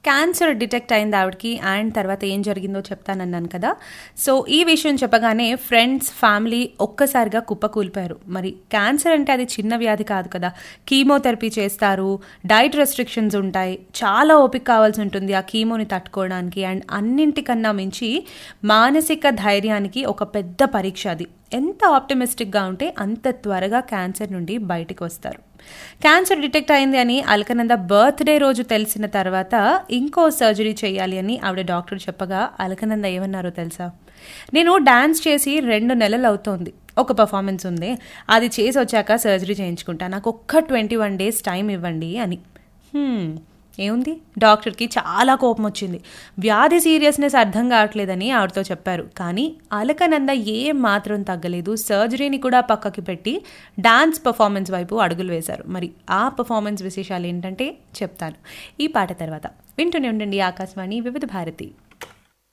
cancer detect అయింది ఆవిడకి and తర్వాత ఏం జరిగిందో చెప్తానన్నాను కదా సో ఈ విషయం చెప్పగానే ఫ్రెండ్స్ ఫ్యామిలీ ఒక్కసారిగా కుప్పకూలిపారు మరి క్యాన్సర్ అంటే అది చిన్న వ్యాధి కాదు కదా కీమోథెరపీ చేస్తారు డైట్ రెస్ట్రిక్షన్స్ ఉంటాయి చాలా ఓపిక కావాల్సి ఉంటుంది ఆ కీమోని తట్టుకోవడానికి అండ్ అన్నింటికన్నా మించి మానసిక ధైర్యానికి ఒక పెద్ద పరీక్ష అది ఎంత ఆప్టమిస్టిక్గా ఉంటే అంత త్వరగా క్యాన్సర్ నుండి బయటకు వస్తారు క్యాన్సర్ డిటెక్ట్ అయింది అని అలకనంద బర్త్డే రోజు తెలిసిన తర్వాత ఇంకో సర్జరీ చేయాలి అని ఆవిడ డాక్టర్ చెప్పగా అలకనంద ఏమన్నారో తెలుసా నేను డాన్స్ చేసి రెండు నెలలు అవుతోంది ఒక పర్ఫార్మెన్స్ ఉంది అది చేసి వచ్చాక సర్జరీ చేయించుకుంటా నాకు ఒక్క ట్వంటీ వన్ డేస్ టైం ఇవ్వండి అని హ్మ్, ఏముంది డాక్టర్కి చాలా కోపం వచ్చింది వ్యాధి సీరియస్నెస్ అర్థం కావట్లేదని ఆవిడతో చెప్పారు కానీ అలకనంద ఏం మాత్రం తగ్గలేదు సర్జరీని కూడా పక్కకి పెట్టి డాన్స్ పర్ఫార్మెన్స్ వైపు అడుగులు వేశారు మరి ఆ పర్ఫార్మెన్స్ విశేషాలు ఏంటంటే చెప్తాను ఈ పాట తర్వాత వింటూనే ఉండండి ఆకాశవాణి వివిధ భారతి